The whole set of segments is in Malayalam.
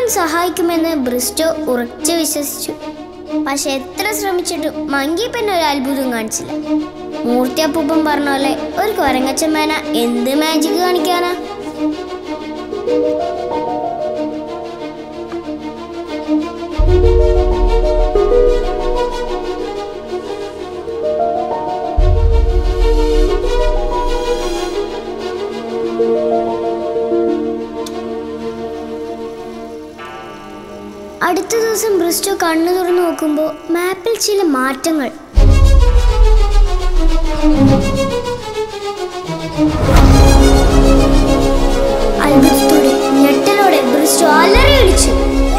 സഹായിക്കുമെന്ന് ബ്രിസ്റ്റോ ഉറച്ചു വിശ്വസിച്ചു പക്ഷെ എത്ര ശ്രമിച്ചിട്ടും മങ്കി പെൻ ഒരു അത്ഭുതം കാണിച്ചില്ല മൂർത്തി അപ്പൂപ്പൻ പറഞ്ഞ പോലെ ഒരു കൊരങ്ങച്ചമ്മേന എന്ത് മാജിക് കാണിക്കാനാ അടുത്ത ദിവസം ബ്രിസ്റ്റോ കണ്ണു തുറന്നു നോക്കുമ്പോൾ മാപ്പിൽ ചില മാറ്റങ്ങൾ അത്ഭുതത്തോടെ ഞെട്ടലോടെ ബ്രിസ്റ്റോ അലറി അടിച്ചു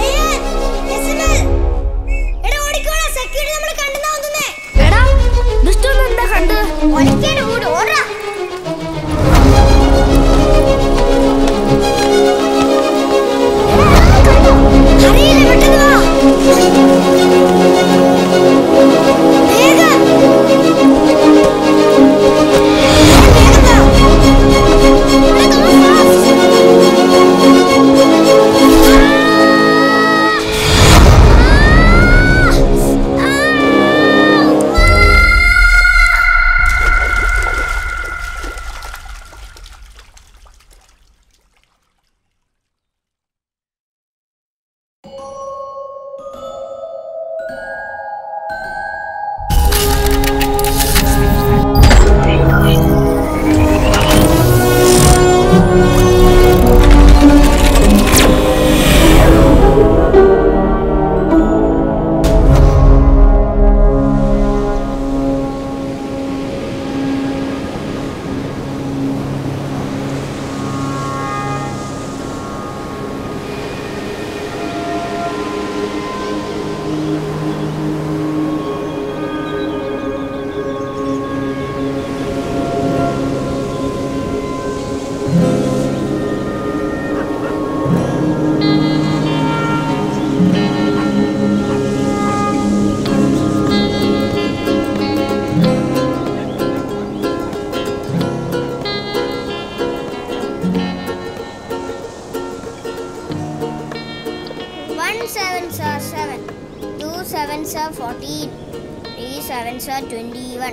One sevens are seven, two sevens are fourteen, three sevens are twenty-one,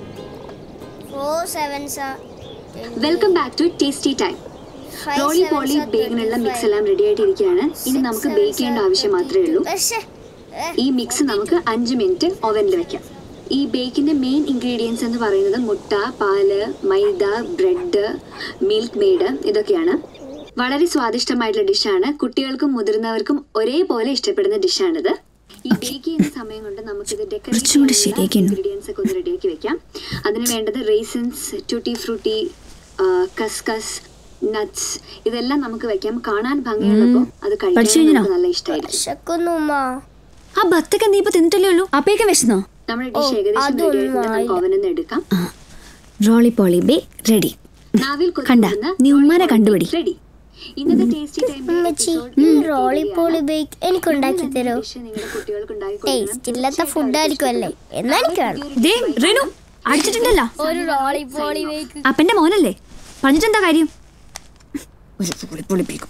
four sevens are welcome back to tasty time five roly sevens poly are ബേക്കിനുള്ള മിക്സ് 25. എല്ലാം റെഡി ആയിട്ടിരിക്കുകയാണ് ഇനി Six നമുക്ക് sevens ബേക്ക് ചെയ്യേണ്ട are ആവശ്യം മാത്രമേ ഉള്ളൂ 22. പക്ഷേ, ഏ, ഈ മിക്സ് നമുക്ക് അഞ്ച് മിനിറ്റ് ഓവനിൽ വെക്കാം ഈ ബേക്കിന്റെ മെയിൻ ഇൻഗ്രീഡിയൻസ് എന്ന് പറയുന്നത് മുട്ട പാല് മൈദ ബ്രെഡ് മിൽക്ക് മെയ്ഡ് ഇതൊക്കെയാണ് വളരെ സ്വാദിഷ്ടമായിട്ടുള്ള ഡിഷാണ് കുട്ടികൾക്കും മുതിർന്നവർക്കും ഒരേപോലെ ഇഷ്ടപ്പെടുന്ന ഡിഷാണിത് ഈ ബേക്ക് ചെയ്യുന്ന സമയം കൊണ്ട് നമുക്കിത് കുറച്ചും കൂടി ശരിയാക്കിയണം. ഇൻഗ്രീഡിയൻസ് ഒക്കെ ഒന്ന് റെഡിയാക്കി വെക്കാം അതിന് വേണ്ടത് റേസിൻസ് ട്യൂട്ടി ഫ്രൂട്ടി കസ്കസ് നട്ട്സ് ഇതെല്ലാം നമുക്ക് വെക്കാം കാണാൻ ഭംഗിയുള്ളപ്പോൾ അത് കഴിക്കാൻ പഠിച്ചു കഴിഞ്ഞോ? നമുക്ക് നല്ല ഇഷ്ടമായിരിക്കും വിശക്കുന്നു ഉമ്മ. ആ ബത്തൊക്കെ നീ ഇപ്പൊ തിന്നിട്ടല്ലേ ഉള്ളൂ അപ്പേക്കും വിശന്നോ നമ്മുടെ ഡിഷ് ഏകദേശം അതൊന്നും ready ആയിട്ടുണ്ട്. നമുക്ക് ആയില്ല. ഓവനിൽ നിന്ന് എടുക്കാം റോളി പോളി ബേ റെഡി നാവിൽ കണ്ടാ? നീ ഉമ്മാനെ കണ്ടുപിടി. റെഡി ഇന്നത്തെ ടേസ്റ്റി ഉമ്മച്ചി ഈ റോളി പോളി ബേക്ക് എനിക്ക് ഉണ്ടാക്കി തരോ നിങ്ങളുടെ കുട്ടികൾക്ക് ഉണ്ടാക്കി ടേസ്റ്റ് ഇല്ലാത്ത ഫുഡ് ആയിരിക്കുമല്ലേ എന്നാ എനിക്ക് വേണം ദേ റെനു അടിച്ചിട്ടുണ്ടല്ലോ ഒരു റോളി പോളി ബേക്ക് അപ്പന്റെ മോനല്ലേ പറഞ്ഞിട്ടെന്താ കാര്യം ഒരു പൊളി പൊളിപ്പിക്കും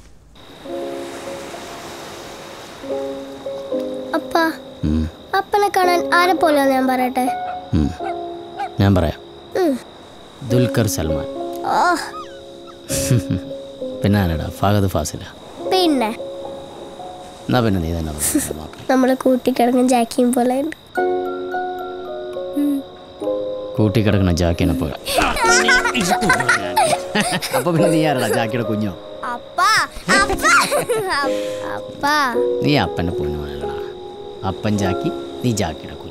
അപ്പ അപ്പനെ കാണാൻ ആരെ പോലെ ഞാൻ പറയട്ടെ ഉം. ഞാൻ പറയാം ദുൽഖർ സൽമാൻ ഓ പിന്നെ ആരടാ ഫഹദ് ഫാസില പിന്നെ എന്നാ പിന്നെ നീ തന്നെ പറ, ഞാൻ നോക്കാം. നമ്മള് കൂട്ടിക്കിടങ്ങും ജാക്കിയും പോലെ ഉണ്ട് കൂട്ടിക്കിടക്കണ ജാക്കിനെ പോലെ അപ്പൊ പിന്നെ നീ ആരടാ ജാക്കിയുടെ കുഞ്ഞോ അപ്പാ അപ്പാ അപ്പാ നീ അപ്പൻ്റെ പൊന്നുമല്ലടാ അപ്പൻ ജാക്കി നീ ജാക്കിയുടെ കുഞ്ഞ്